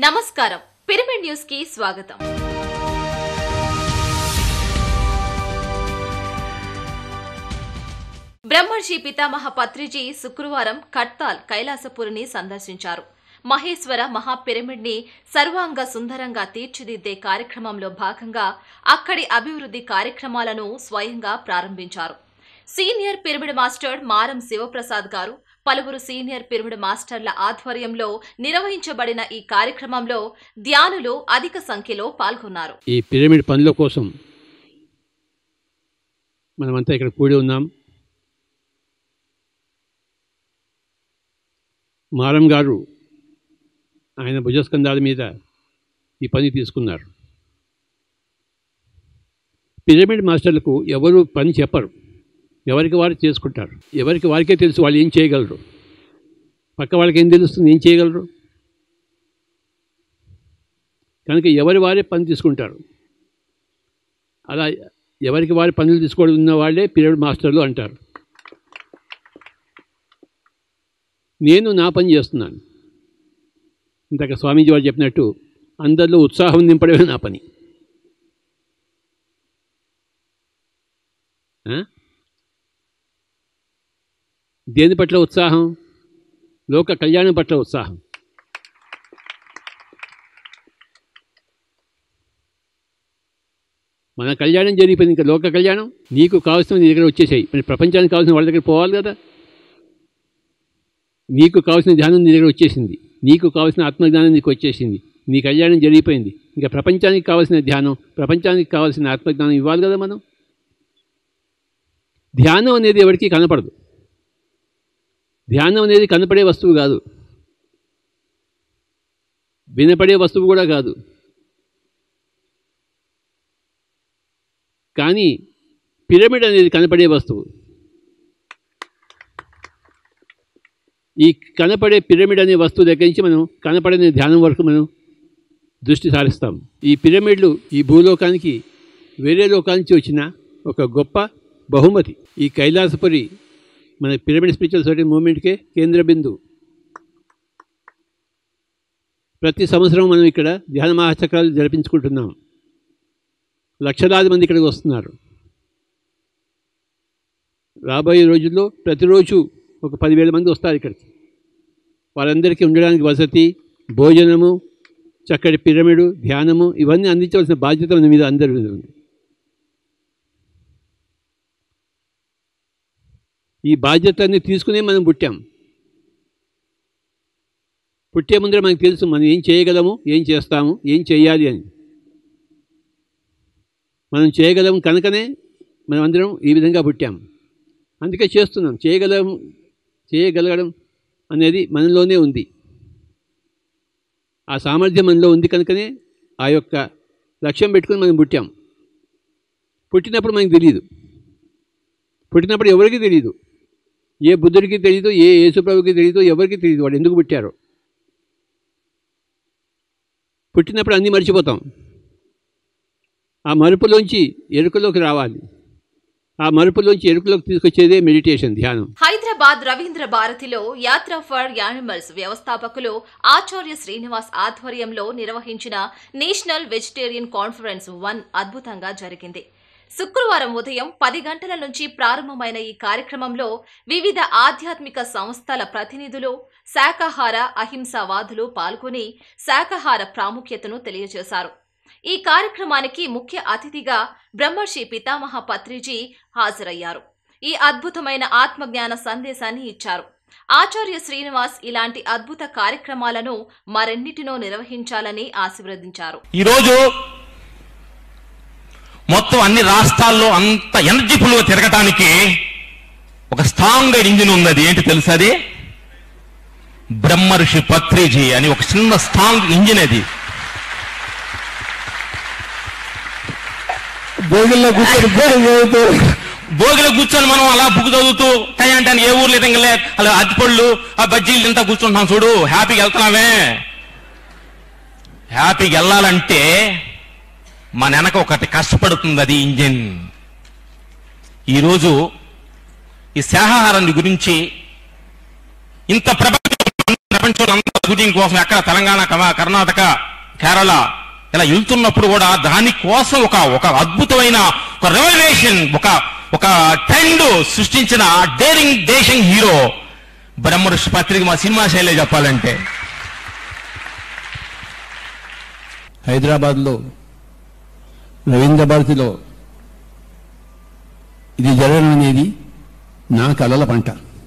నమస్కారం pyramid news కి స్వాగతం బ్రహ్మర్షి పితామహ పత్రిజీ శుక్రవారం కట్తాల్ కైలాసపురిని సందర్శించారు మహేశ్వర మహాపిరమిడ్ ని సర్వాంగ సుందరంగా తీర్చిదిద్దే కార్యక్రమంలో భాగంగా అక్కడి అభివృద్ధి కార్యక్రమాలను స్వయంగా ప్రారంభించారు సీనియర్ పిరమిడ్ మాస్టర్ మారం శివప్రసాద్ గారు పలువురు సీనియర్ పిరమిడ్ మాస్టర్ల ఆధ్వర్యంలో నిర్వహించబడిన ఈ కార్యక్రమంలో ధ్యానులు అధిక సంఖ్యలో పాల్గొన్నారు ఈ పిరమిడ్ పనుల కోసం మనమంతా ఇక్కడ కూడి ఉన్నాం మారం గారు ఆయన భుజస్కంధాల మీద ఈ పని తీసుకున్నారు పిరమిడ్ మాస్టర్లకు ఎవరు పని చెప్పరు ఎవరికి వారు చేసుకుంటారు ఎవరికి వారికే తెలుసు వాళ్ళు ఏం చేయగలరు పక్క వాళ్ళకి ఏం తెలుస్తుంది ఏం చేయగలరు కనుక ఎవరి వారే పని తీసుకుంటారు అలా ఎవరికి వారి పనులు తీసుకోవడం ఉన్న వాళ్ళే పీరియడ్ మాస్టర్లు అంటారు నేను నా పని చేస్తున్నాను ఇంతక స్వామీజీ వారు చెప్పినట్టు అందరిలో ఉత్సాహం నింపడమే నా పని ఆ? దేని పట్ల ఉత్సాహం లోక కళ్యాణం పట్ల ఉత్సాహం మన కళ్యాణం జరిగిపోయింది ఇంకా లోక కళ్యాణం నీకు కావాల్సిన నీ దగ్గర వచ్చేసాయి మరి ప్రపంచానికి కావాల్సిన వాళ్ళ దగ్గర పోవాలి కదా నీకు కావాల్సిన ధ్యానం నీ దగ్గర వచ్చేసింది నీకు కావాల్సిన ఆత్మజ్ఞానం నీకు వచ్చేసింది నీ కళ్యాణం జరిగిపోయింది ఇంకా ప్రపంచానికి కావాల్సిన ధ్యానం ప్రపంచానికి కావాల్సిన ఆత్మజ్ఞానం ఇవ్వాలి కదా మనం ధ్యానం అనేది ఎవరికి కనపడదు ధ్యానం అనేది కనపడే వస్తువు కాదు వినపడే వస్తువు కూడా కాదు కానీ పిరమిడ్ అనేది కనపడే వస్తువు ఈ కనపడే పిరమిడ్ అనే వస్తువు దగ్గర నుంచి మనం కనపడని ధ్యానం వరకు మనం దృష్టి సారిస్తాం ఈ పిరమిడ్లు ఈ భూలోకానికి వేరే లోకాల నుంచి వచ్చిన ఒక గొప్ప బహుమతి ఈ కైలాసపురి మన పిరమిడ్ స్పిరిచువల్ సొసైటీ మూవ్మెంట్కే కేంద్ర బిందువు ప్రతి సంవత్సరం మనం ఇక్కడ ధ్యాన మహాచక్రాలు జరిపించుకుంటున్నాం లక్షలాది మంది ఇక్కడికి వస్తున్నారు రాబోయే రోజుల్లో ప్రతిరోజు ఒక పదివేల మంది వస్తారు ఇక్కడికి వారందరికీ ఉండడానికి వసతి భోజనము చక్కటి పిరమిడు ధ్యానము ఇవన్నీ అందించవలసిన బాధ్యత మన మీద అందరి మీద ఉంది ఈ బాధ్యతని తీసుకునే మనం పుట్టాం పుట్టే ముందర మనకు తెలుసు మనం ఏం చేయగలము ఏం చేస్తాము ఏం చేయాలి అని మనం చేయగలం కనుకనే మనం అందరం ఈ విధంగా పుట్టాం అందుకే చేస్తున్నాం చేయగలం చేయగలగడం అనేది మనలోనే ఉంది ఆ సామర్థ్యం మనలో ఉంది కనుకనే ఆ యొక్క లక్ష్యం పెట్టుకుని మనం పుట్టాం పుట్టినప్పుడు మనకు తెలియదు పుట్టినప్పుడు ఎవరికి తెలియదు ఏ బుద్ధుడికి తెలియదు ఏ యేసుప్రభుకి తెలియదు ఎవరికి తెలియదు వాడు ఎందుకు పుట్టారో పుట్టినప్పుడు అన్నీ మర్చిపోతాం ఆ మరుపులోంచి ఎరుకలోకి రావాలి ఆ మరుపులోంచి ఎరుకలోకి తీసుకొచ్చేదే మెడిటేషన్ ధ్యానం హైదరాబాద్ రవీంద్ర భారతిలో యాత్ర ఫర్ యానిమల్స్ వ్యవస్థాపకులు ఆచార్య శ్రీనివాస్ ఆధ్వర్యంలో నిర్వహించిన నేషనల్ వెజిటేరియన్ కాన్ఫరెన్స్ వన్ అద్భుతంగా జరిగింది శుక్రవారం ఉదయం పది గంటల నుంచి ప్రారంభమైన ఈ కార్యక్రమంలో వివిధ ఆధ్యాత్మిక సంస్థల ప్రతినిధులు శాకాహార అహింసావాదులు పాల్గొని శాకాహార ప్రాముఖ్యతను తెలియజేశారు ఈ కార్యక్రమానికి ముఖ్య అతిథిగా బ్రహ్మర్షి పితామహ పత్రిజీ హాజరయ్యారు ఈ అద్భుతమైన ఆత్మజ్ఞాన సందేశాన్ని ఇచ్చారు ఆచార్య శ్రీనివాస్ ఇలాంటి అద్భుత కార్యక్రమాలను మరెన్నిటినో నిర్వహించాలని ఆశీర్వదించారు ఈరోజు మొత్తం అన్ని రాష్ట్రాల్లో అంత ఎనర్జీఫుల్ గా తిరగటానికి ఒక స్ట్రాంగ్ ఇంజిన్ ఉన్నది ఏంటి తెలుసా అది బ్రహ్మర్షి పత్రిజీ అని ఒక చిన్న స్ట్రాంగ్ ఇంజిన్ అది భోగిల్లో కూర్చొని భోజనం చదువుతూ భోగిలో కూర్చొని మనం అలా బుక్ చదువుతూ టైం ఏ ఊర్లో తింగలే అలా అరటిపళ్ళు ఆ బజ్జీలు తింటా కూర్చుంటున్నాం చూడు హ్యాపీగా వెళ్తున్నామే హ్యాపీగా వెళ్ళాలంటే మన వెనక ఒకటి కష్టపడుతుంది అది ఇంజిన్ ఈరోజు ఈ శాహాహారం గురించి ఇంత ప్రపంచం ప్రపంచంలో అంతా షూటింగ్ కోసం ఎక్కడ తెలంగాణ కమ- కర్ణాటక కేరళ ఇలా వెళ్తున్నప్పుడు కూడా దానికోసం ఒక ఒక అద్భుతమైన ఒక రెవల్యూషన్ ఒక ఒక ట్రెండ్ సృష్టించిన డేరింగ్ దేశం హీరో బ్రహ్మఋషి పత్రిక మా సినిమా శైలి చెప్పాలంటే హైదరాబాద్లో రవీంద్ర భారతిలో ఇది జరగడం అనేది నా కలల పంట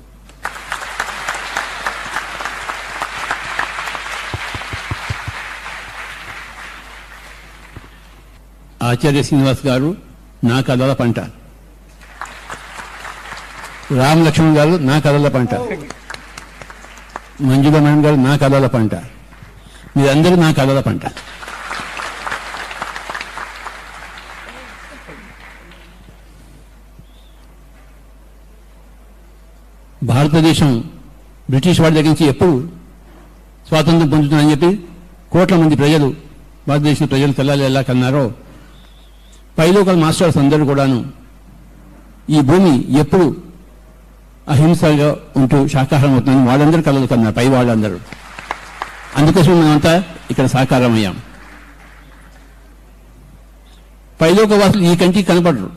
ఆచార్య శ్రీనివాస్ గారు నా కలల పంట రామ్ లక్ష్మణ్ గారు నా కలల పంట మంజుల మేడం గారు నా కలల పంట మీరందరూ నా కలల పంట భారతదేశం బ్రిటిష్ వాడి దగ్గర నుంచి ఎప్పుడు స్వాతంత్రం పొందుతుందని చెప్పి కోట్ల మంది ప్రజలు భారతదేశ ప్రజలు తెల్లాలి ఎలా కన్నారో పైలోకల్ మాస్టర్స్ అందరూ కూడాను ఈ భూమి ఎప్పుడు అహింసగా ఉంటూ శాకాహారం అవుతుందని వాళ్ళందరూ కలలు కన్నారు పై వాళ్ళందరూ అందుకోసం మేమంతా ఇక్కడ సాకారం అయ్యాం పైలోక వాసులు ఈ కంటికి కనపడరు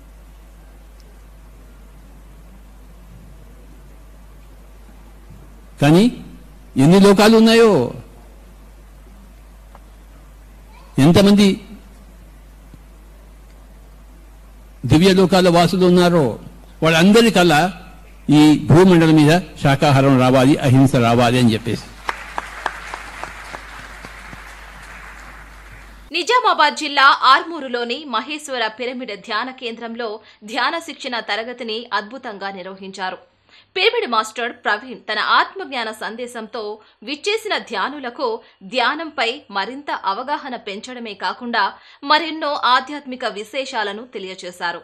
కానీ ఎన్ని లోకాలు ఉన్నాయో ఎంతమంది దివ్య లోకాల వాసులు ఉన్నారో వాళ్ళందరి కల్లా ఈ భూమండలం మీద శాకాహారం రావాలి అహింస రావాలి అని చెప్పేసి నిజామాబాద్ జిల్లా ఆర్మూరులోని మహేశ్వర పిరమిడ్ ధ్యాన కేంద్రంలో ధ్యాన శిక్షణ తరగతిని అద్భుతంగా నిర్వహించారు పిరమిడ్ మాస్టర్ ప్రవీణ్ తన ఆత్మజ్ఞాన సందేశంతో విచ్చేసిన ధ్యానులకు ధ్యానంపై మరింత అవగాహన పెంచడమే కాకుండా మరెన్నో ఆధ్యాత్మిక విశేషాలను తెలియజేశారు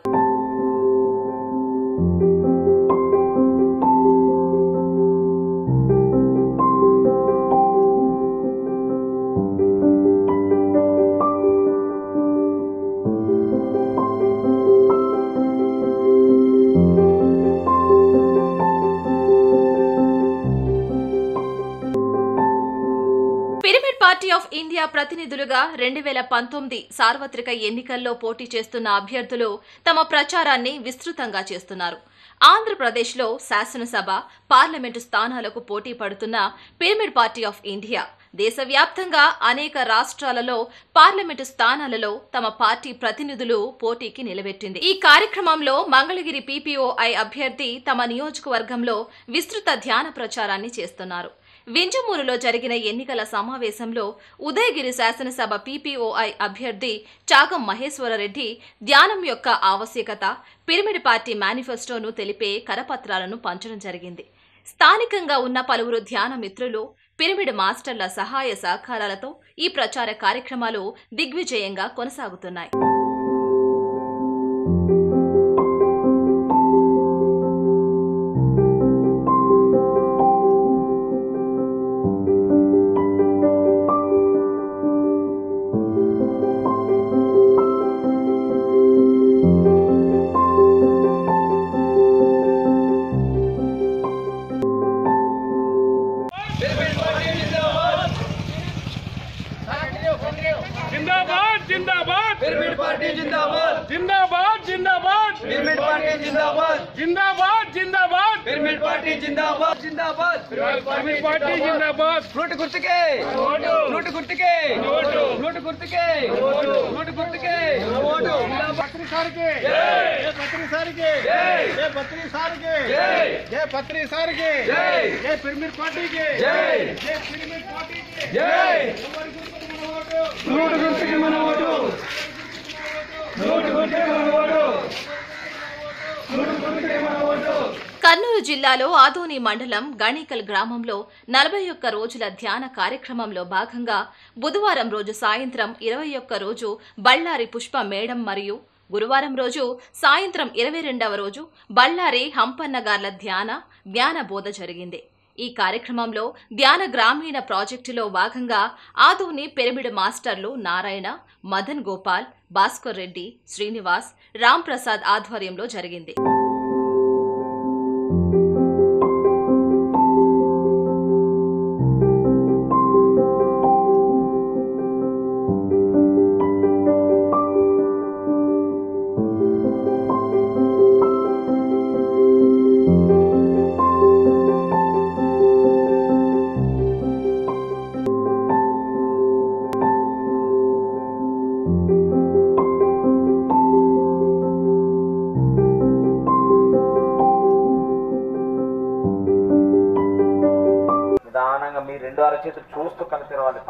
పిరమిడ్ పార్టీ ఆఫ్ ఇండియా ప్రతినిధులుగా రెండు వేల పంతొమ్మిది సార్వత్రిక ఎన్నికల్లో పోటీ చేస్తున్న అభ్యర్థులు తమ ప్రచారాన్ని విస్తృతంగా చేస్తున్నారు ఆంధ్రప్రదేశ్లో శాసనసభ పార్లమెంటు స్థానాలకు పోటీ పడుతున్న పిరమిడ్ పార్టీ ఆఫ్ ఇండియా దేశవ్యాప్తంగా అనేక రాష్ట్రాలలో పార్లమెంటు స్థానాలలో తమ పార్టీ ప్రతినిధులు పోటీకి నిలబెట్టింది ఈ కార్యక్రమంలో మంగళగిరి పీపీఓఐ అభ్యర్థి తమ నియోజకవర్గంలో విస్తృత ధ్యాన ప్రచారాన్ని చేస్తున్నారు వింజమూరులో జరిగిన ఎన్నికల సమావేశంలో ఉదయగిరి శాసనసభ పీపీఓఐ అభ్యర్థి చాగం మహేశ్వరరెడ్డి ధ్యానం యొక్క ఆవశ్యకత పిరమిడ్ పార్టీ మేనిఫెస్టోను తెలిపే కరపత్రాలను పంచడం జరిగింది స్థానికంగా ఉన్న పలువురు ధ్యాన మిత్రులు పిరమిడ్ మాస్టర్ల సహాయ సహకారాలతో ఈ ప్రచార కార్యక్రమాలు దిగ్విజయంగా కొనసాగుతున్నాయి जिंदाबाद जिंदाबाद पिरामिड पार्टी जिंदाबाद जिंदाबाद जिंदाबाद पिरामिड पार्टी जिंदाबाद जिंदाबाद जिंदाबाद पिरामिड पार्टी जिंदाबाद जिंदाबाद पिरमिड पार्टी जिंदाबाद నోటు గుర్తుకే నోటు గుర్తుకే నోటు గుర్తుకే నోటు గుర్తుకే ఓటు పత్రి సార్కి జై పత్రి సార్కి జై పత్రి సార్కి జై పత్రి సార్కి జై. జై పిరమిడ్ పార్టీకి జై. జై పిరమిడ్ పార్టీకి జై ఎవరి గుర్తుకు మన ఓటు నోటు గుర్తుకి మన ఓటు నోటు గుర్తుకే మన ఓటు నోటు గుర్తుకే మన ఓటు కర్నూలు జిల్లాలో ఆదోని మండలం గణికల్ గ్రామంలో నలభై ఒక్క రోజుల ధ్యాన కార్యక్రమంలో భాగంగా బుధవారం రోజు సాయంత్రం ఇరవై ఒక్క రోజు బళ్ళారి పుష్ప మేడం మరియు గురువారం రోజు సాయంత్రం ఇరవై రెండవ రోజు బళ్ళారి హంపన్నగార్ల ధ్యాన జ్ఞాన బోధ జరిగింది ఈ కార్యక్రమంలో ధ్యాన గ్రామీణ ప్రాజెక్టులో భాగంగా ఆదోని పిరమిడ్ మాస్టర్లు నారాయణ మదన్ గోపాల్ భాస్కర్ రెడ్డి శ్రీనివాస్ రామ్ ప్రసాద్ ఆధ్వర్యంలో జరిగింది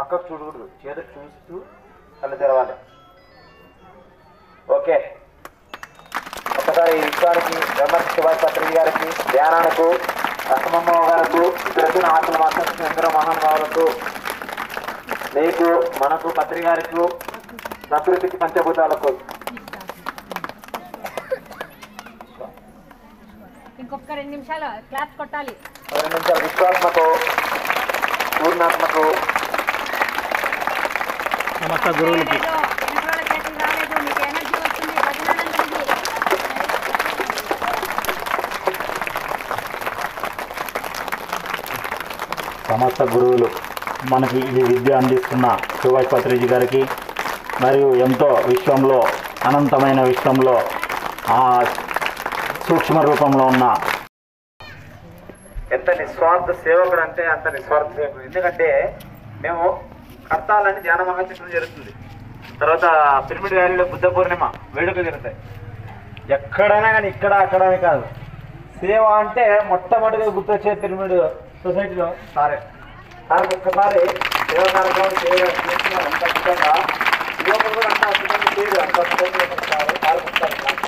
పక్కకు చూడకూడదు చేదు చూస్తూ కళ్ళు తెరవాలి ఓకే ఒకసారి ఈ విశ్వానికి బ్రహ్మర్షి సుభాష్ పత్రి గారికి ధ్యానానికి రసమమ్మ గారికి ఇతర ఆటల మాత్రం చంద్ర మహానుభావులకు మీకు మనకు పత్రి గారికి ప్రకృతికి పంచభూతాలకు ఇంకొక రెండు నిమిషాలు క్లాస్ కొట్టాలి పది నిమిషాలు విశ్వాత్మకు పూర్ణాత్మకు సమస్త గురువులకి వెనకాల చేతులు రాలేదు మీకు ఎనర్జీ వస్తుంది వదిలేనండి సమస్త గురువులు మనకి ఈ విద్య అందిస్తున్న సుభాష్ పత్రిజీ గారికి మరియు ఎంతో విశ్వంలో అనంతమైన విశ్వంలో ఆ సూక్ష్మ రూపంలో ఉన్న ఎంత నిస్వార్థ సేవకుడు అంటే అంత నిస్వార్థ సేవకుడు ఎందుకంటే మేము కర్తాలని ధ్యాన మహాచక్రం జరుగుతుంది తర్వాత పిరమిడ్ వ్యాలీలో బుద్ధ పూర్ణిమ వేడుకలు జరుగుతాయి ఎక్కడైనా కానీ ఇక్కడ అక్కడ అని కాదు సేవ అంటే మొట్టమొదటిగా గుర్తొచ్చే పిరమిడ్ సొసైటీలో సారే సార్ ఒక్కసారి సేవ కార్యక్రమం చేయడం చేస్తున్నారు అంత అద్భుతంగా యువకులు కూడా అంత అద్భుతంగా చేయరు అంత అద్భుతంగా చేస్తారు. సార్ చెప్తారు సార్.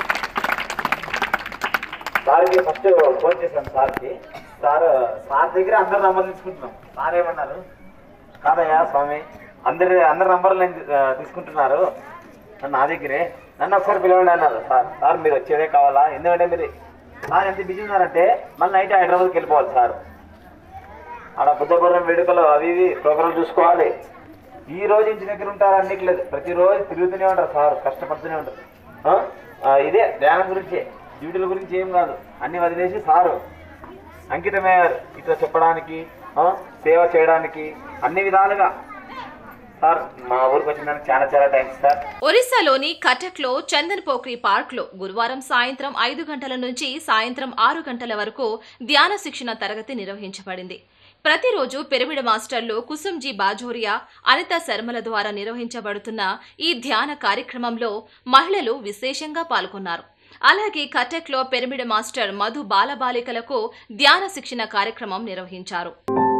సార్కి ఫస్ట్ ఫోన్ చేశాను సార్కి సార్ సార్ దగ్గర అందరు నంబర్లు తీసుకుంటున్నాం సార్ ఏమన్నారు కాదయ్యా స్వామి అందరి అందరి నంబర్లు నేను ఆ, తీసుకుంటున్నారు నా దగ్గరే నన్ను ఒకసారి పిలవండి అన్నారు సార్ సార్ మీరు వచ్చేదే కావాలా ఎందుకంటే మీరు సార్ ఎంత బిజీ ఉన్నారంటే మళ్ళీ నైట్ హైదరాబాద్కి వెళ్ళిపోవాలి సార్ ఆడ బుద్ధపురం వేడుకలు అవి ఇవి ప్రోగ్రామ్ చూసుకోవాలి ఈ రోజు ఇంటి దగ్గర ఉంటారు అన్నికి లేదు ప్రతిరోజు తిరుగుతూనే ఉంటారు సార్ కష్టపడుతూనే ఉంటారు ఆ? ఆ, ఇదే ధ్యానం గురించి డ్యూటీల గురించి ఏం కాదు అన్ని వదిలేసి సారు అంకితమయ్యారు ఇట్లా చెప్పడానికి ఆ, సేవ చేయడానికి అన్ని విధాలుగా సార్ మా ఊరికి వచ్చినందుకు చాలా చాలా థ్యాంక్స్ సార్ ఒరిస్సాలోని కటక్లో చందన్ పోఖ్రి పార్క్లో గురువారం సాయంత్రం ఐదు గంటల నుంచి సాయంత్రం ఆరు గంటల వరకు ధ్యాన శిక్షణ తరగతి నిర్వహించబడింది ప్రతిరోజు పిరమిడ్ మాస్టర్లు కుసుంజీ బాజోరియా అనిత శర్మల ద్వారా నిర్వహించబడుతున్న ఈ ధ్యాన కార్యక్రమంలో మహిళలు విశేషంగా పాల్గొన్నారు అలాగే కటక్లో పిరమిడ్ మాస్టర్ మధు బాలబాలికలకు ధ్యాన శిక్షణ కార్యక్రమం నిర్వహించారు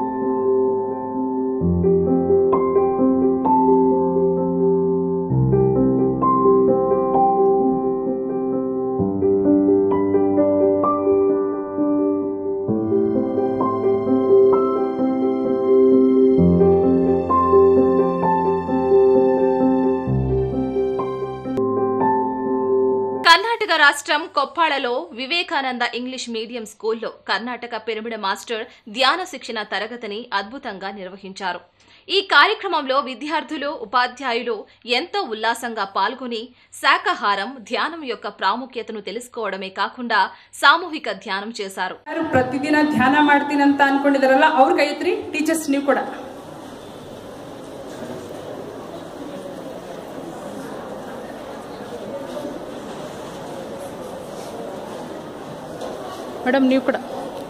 కర్ణాటక రాష్ట్రం కొప్పాళలో వివేకానంద ఇంగ్లీష్ మీడియం స్కూల్లో కర్ణాటక పిరమిడ్ మాస్టర్ ధ్యాన శిక్షణ తరగతిని అద్భుతంగా నిర్వహించారు ఈ కార్యక్రమంలో విద్యార్థులు ఉపాధ్యాయులు ఎంతో ఉల్లాసంగా పాల్గొని శాకాహారం ధ్యానం యొక్క ప్రాముఖ్యతను తెలుసుకోవడమే కాకుండా సామూహిక ధ్యానం చేశారు ಯಾರು ಪ್ರತಿದಿನ ಧ್ಯಾನ ಮಾಡ್ತೀನಿ ಅಂತ ಅನ್ಕೊಂಡಿದಾರಲ್ಲ ಅವ್ರ ಕೈ ಎತ್ರಿ ಟೀಚರ್ಸ್ ನೀವು ಕೂಡ ಮೇಡಮ್ ನೀವು ಕೂಡ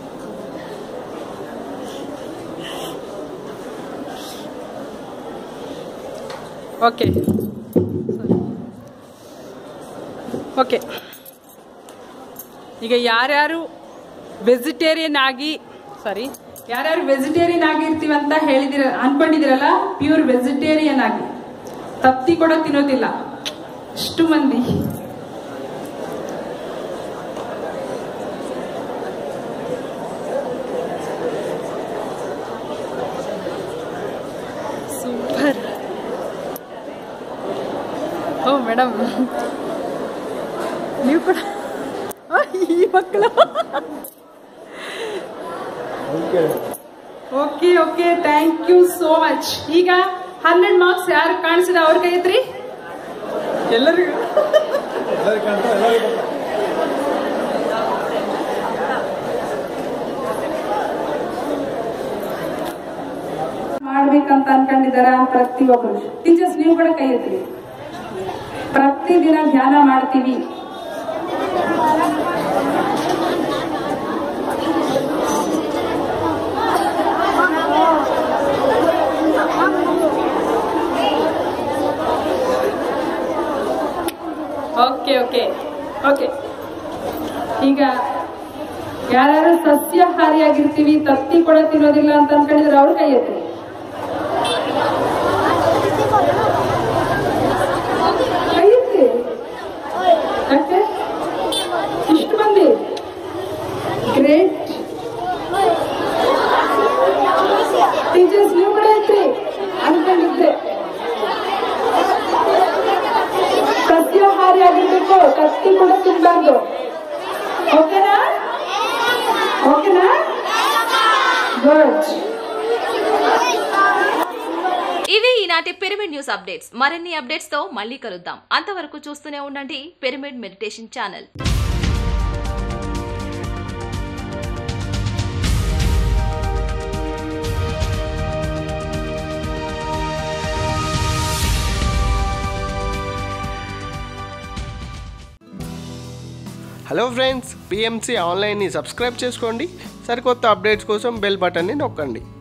ಓಕೆ ಓಕೆ ಈಗ ಯಾರ್ಯಾರು ವೆಜಿಟೇರಿಯನ್ ಆಗಿ ಸಾರಿ ಯಾರ್ಯಾರು ವೆಜಿಟೇರಿಯನ್ ಆಗಿರ್ತೀವಿ ಅಂತ ಹೇಳಿದಿರ ಅನ್ಕೊಂಡಿದಿರಲ್ಲ ಪ್ಯೂರ್ ವೆಜಿಟೇರಿಯನ್ ಆಗಿ ತತ್ತಿ ಕೂಡ ತಿನ್ನೋದಿಲ್ಲ ಇಷ್ಟು ಮಂದಿ ಸೂಪರ್ ಓ ಮೇಡಮ್ ನೀವು ಕೂಡ ಆ, ಈ ಮಕ್ಕಳು okay okay thank you so much ಈಗ ಹಂಡ್ರೆಡ್ ಮಾರ್ಕ್ಸ್ ಯಾರು ಕಾಣಿಸಿದ ಅವ್ರ ಕೈ ಐತ್ರಿ ಎಲ್ಲರಿಗೂ ಮಾಡ್ಬೇಕಂತ ಅನ್ಕೊಂಡಿದಾರ ಪ್ರತಿಯೊಬ್ಬರು ಟೀಚರ್ಸ್ ನೀವು ಕೂಡ ಕೈ ಎತ್ರಿ ಪ್ರತಿದಿನ ಧ್ಯಾನ ಮಾಡ್ತೀವಿ ಓಕೆ ಓಕೆ ಓಕೆ ಈಗ ಯಾರ್ಯಾರು ಸಸ್ಯಾಹಾರಿಯಾಗಿರ್ತೀವಿ ತತ್ತಿ ಕೂಡ ತಿನ್ನೋದಿಲ್ಲ ಅಂತ ಅನ್ಕೊಂಡಿದ್ರೆ ಅವ್ರ ಕೈ ಎತ್ತಿ కత్తి కూడా తినబార్దు ఓకేనా ఓకేనా గుడ్ ఇవి ఈనాటి పిరమిడ్ న్యూస్ అప్డేట్స్ మరిన్ని అప్డేట్స్ తో మళ్ళీ కలుద్దాం అంతవరకు చూస్తూనే ఉండండి pyramid meditation channel hello friends PMC ఆన్లైన్ని సబ్స్క్రైబ్ చేసుకోండి సరికొత్త అప్డేట్స్ కోసం బెల్ బటన్ని నొక్కండి